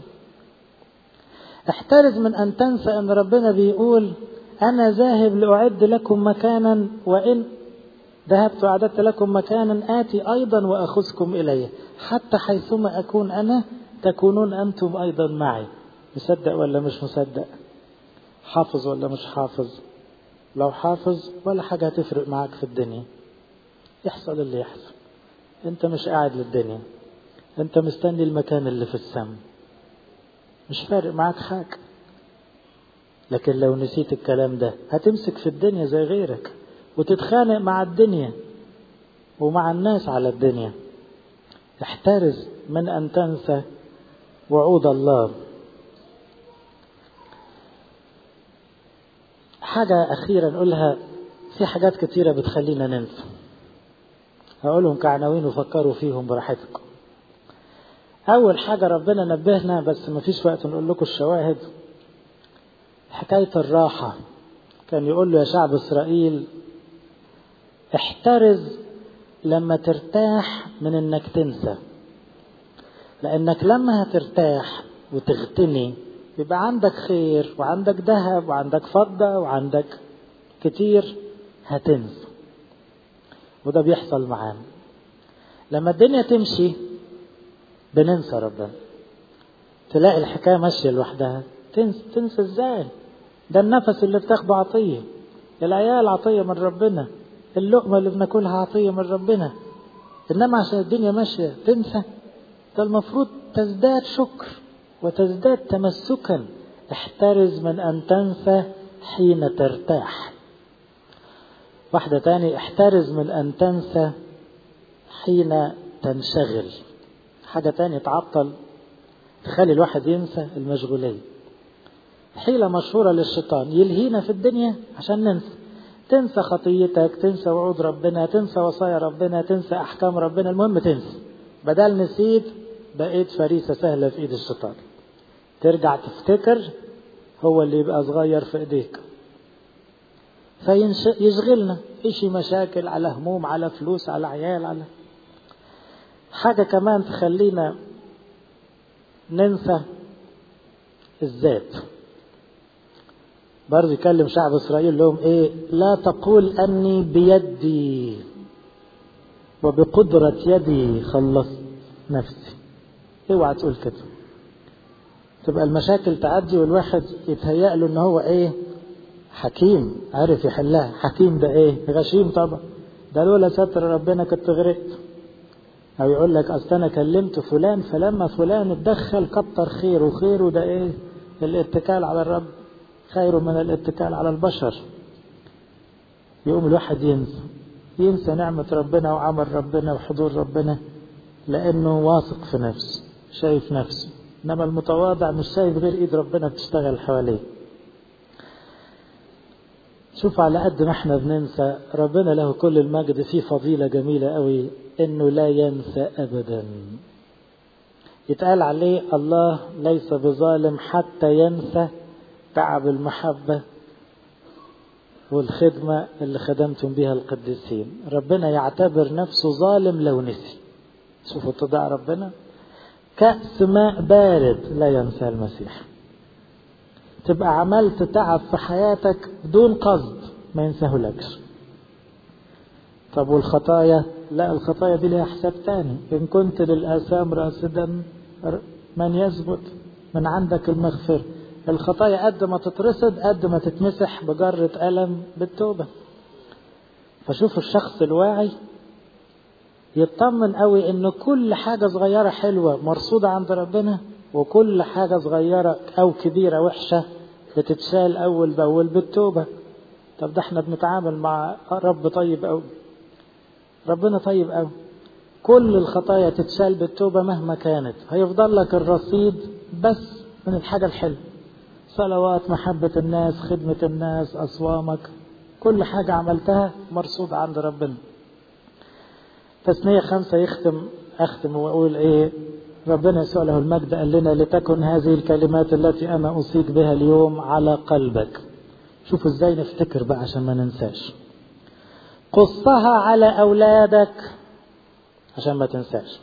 احترز من أن تنسى أن ربنا بيقول أنا ذاهب لأعد لكم مكانا وإن ذهبت وأعددت لكم مكانا آتي أيضا وأخذكم إليه حتى حيثما أكون أنا تكونون أنتم أيضا معي مصدق ولا مش مصدق حافظ ولا مش حافظ لو حافظ ولا حاجة هتفرق معاك في الدنيا يحصل اللي يحصل انت مش قاعد للدنيا انت مستني المكان اللي في السماء مش فارق معاك حاجة لكن لو نسيت الكلام ده هتمسك في الدنيا زي غيرك وتتخانق مع الدنيا ومع الناس على الدنيا احترز من أن تنسى وعود الله حاجة أخيرة نقولها في حاجات كتيرة بتخلينا ننسى هقولهم كعناوين وفكروا فيهم براحتكم أول حاجة ربنا نبهنا بس مفيش وقت نقول لكم الشواهد حكاية الراحة كان يقول له يا شعب إسرائيل احترز لما ترتاح من انك تنسى لانك لما هترتاح وتغتني يبقى عندك خير وعندك ذهب وعندك فضة وعندك كتير هتنسى وده بيحصل معانا لما الدنيا تمشي بننسى ربنا تلاقي الحكاية ماشية لوحدها تنسى تنسى ازاي ده النفس اللي بتاخده عطية العيال عطية من ربنا اللقمة اللي بناكلها عطية من ربنا إنما عشان الدنيا ماشية تنسى ده المفروض تزداد شكر وتزداد تمسكا احترز من أن تنسى حين ترتاح واحدة تاني احترز من أن تنسى حين تنشغل حاجة تاني تعطل تخلي الواحد ينسى المشغولية حيلة مشهورة للشيطان يلهينا في الدنيا عشان ننسى تنسى خطيتك تنسى وعود ربنا تنسى وصايا ربنا تنسى أحكام ربنا المهم تنسى بدل نسيت بقيت فريسة سهلة في إيد الشيطان ترجع تفتكر هو اللي يبقى صغير في إيديك فيشغلنا إشي مشاكل على هموم على فلوس على عيال على حاجة كمان تخلينا ننسى الذات برضه يكلم شعب اسرائيل لهم ايه لا تقول اني بيدي وبقدرة يدي خلصت نفسي اوعى تقول كده تبقى المشاكل تعدي والواحد يتهيأ له ان هو ايه حكيم عارف يحلها حكيم ده ايه غشيم طبعا ده لولا ستر ربنا كنت غرقت او يقول لك اصل انا كلمت فلان فلما فلان اتدخل كتر خيره خيره ده ايه الاتكال على الرب خير من الاتكال على البشر يقوم الواحد ينسى ينسى نعمة ربنا وعمل ربنا وحضور ربنا لأنه واثق في نفسه شايف نفسه إنما المتواضع مش شايف غير إيد ربنا بتشتغل حواليه شوف على قد ما احنا بننسى ربنا له كل المجد فيه فضيلة جميلة قوي انه لا ينسى ابدا يتقال عليه الله ليس بظالم حتى ينسى تعب المحبة والخدمة اللي خدمتم بها القديسين ربنا يعتبر نفسه ظالم لو نسي شوفوا اتضاع ربنا كأس ماء بارد لا ينسى المسيح تبقى عملت تعب في حياتك بدون قصد ما ينساهولكش طب والخطايا لا الخطايا دي لها حساب تاني إن كنت للآثام راصدا من يثبت من عندك المغفرة الخطايا قد ما تترصد قد ما تتمسح بجرة ألم بالتوبة فشوف الشخص الواعي يطمن قوي ان كل حاجة صغيرة حلوة مرصودة عند ربنا وكل حاجة صغيرة او كبيرة وحشة بتتشال اول باول بالتوبة طب ده احنا بنتعامل مع رب طيب قوي ربنا طيب قوي كل الخطايا تتشال بالتوبة مهما كانت هيفضل لك الرصيد بس من الحاجة الحلوة صلوات محبة الناس خدمة الناس أصوامك كل حاجة عملتها مرصودة عند ربنا تثنية خمسة يختم أختم وأقول إيه ربنا يسوع له المجد قال لنا لتكن هذه الكلمات التي أنا أوصيك بها اليوم على قلبك شوفوا إزاي نفتكر بقى عشان ما ننساش قصها على أولادك عشان ما تنساش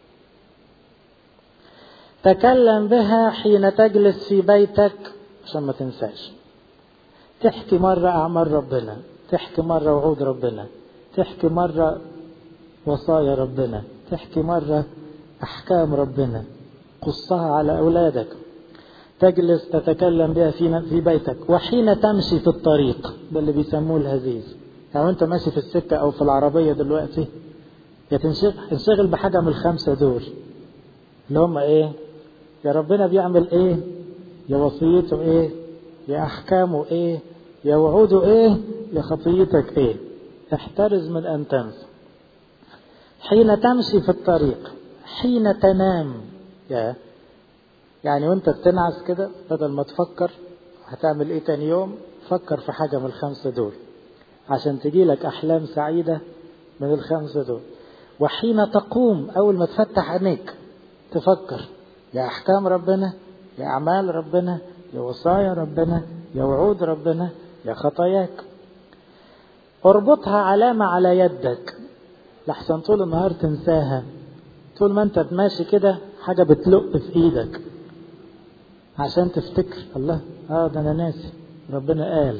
تكلم بها حين تجلس في بيتك عشان ما تنساش تحكي مرة أعمال ربنا تحكي مرة وعود ربنا تحكي مرة وصايا ربنا تحكي مرة أحكام ربنا قصها على أولادك تجلس تتكلم بها في في بيتك وحين تمشي في الطريق ده اللي بيسموه الهزيز يعني انت ماشي في السكة او في العربية دلوقتي يا تنشغل بحاجة من الخمسة دول اللي هم ايه يا ربنا بيعمل ايه يا وصيته ايه يا أحكامه إيه يا وعوده إيه يا خطيتك إيه احترز من أن تنسى حين تمشي في الطريق حين تنام يا يعني وانت بتنعس كده بدل ما تفكر هتعمل ايه تاني يوم فكر في حاجة من الخمسة دول عشان تجيلك أحلام سعيدة من الخمسة دول وحين تقوم أول ما تفتح عينيك تفكر يا أحكام ربنا يا أعمال ربنا يا وصايا ربنا يا وعود ربنا يا خطاياك اربطها علامة على يدك لحسن طول النهار تنساها طول ما انت ماشي كده حاجة بتلق في ايدك عشان تفتكر الله اه ده انا ناسي ربنا قال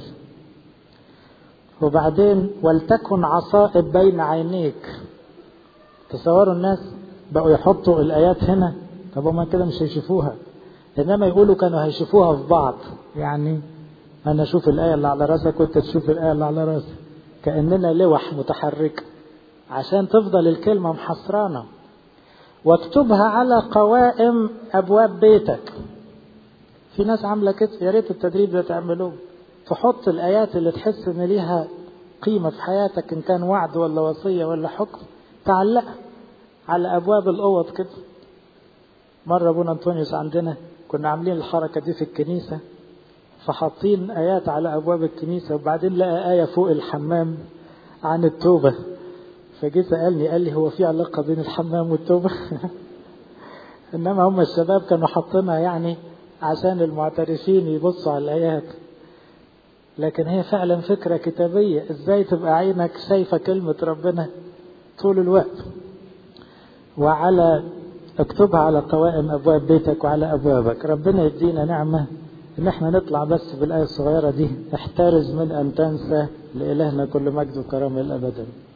وبعدين ولتكن عصائب بين عينيك تصوروا الناس بقوا يحطوا الآيات هنا طب هما كده مش هيشوفوها إنما يقولوا كانوا هيشوفوها في بعض يعني أنا أشوف الآية اللي على راسك وأنت تشوف الآية اللي على راسك كأننا لوح متحركة عشان تفضل الكلمة محصرانة واكتبها على قوائم أبواب بيتك في ناس عاملة كده يا ريت التدريب ده تعملوه تحط الآيات اللي تحس إن ليها قيمة في حياتك إن كان وعد ولا وصية ولا حكم تعلقها على أبواب الأوض كده مرة أبونا أنطونيوس عندنا كنا عاملين الحركة دي في الكنيسة فحاطين آيات على أبواب الكنيسة وبعدين لقى آية فوق الحمام عن التوبة فجيت سألني قال لي هو في علاقة بين الحمام والتوبة إنما هم الشباب كانوا حاطينها يعني عشان المعترفين يبصوا على الآيات لكن هي فعلا فكرة كتابية ازاي تبقى عينك شايفة كلمة ربنا طول الوقت وعلى اكتبها على قوائم ابواب بيتك وعلى ابوابك ربنا يدينا نعمة ان احنا نطلع بس بالايه الصغيرة دي احترز من ان تنسى لالهنا كل مجد وكرامة الابدا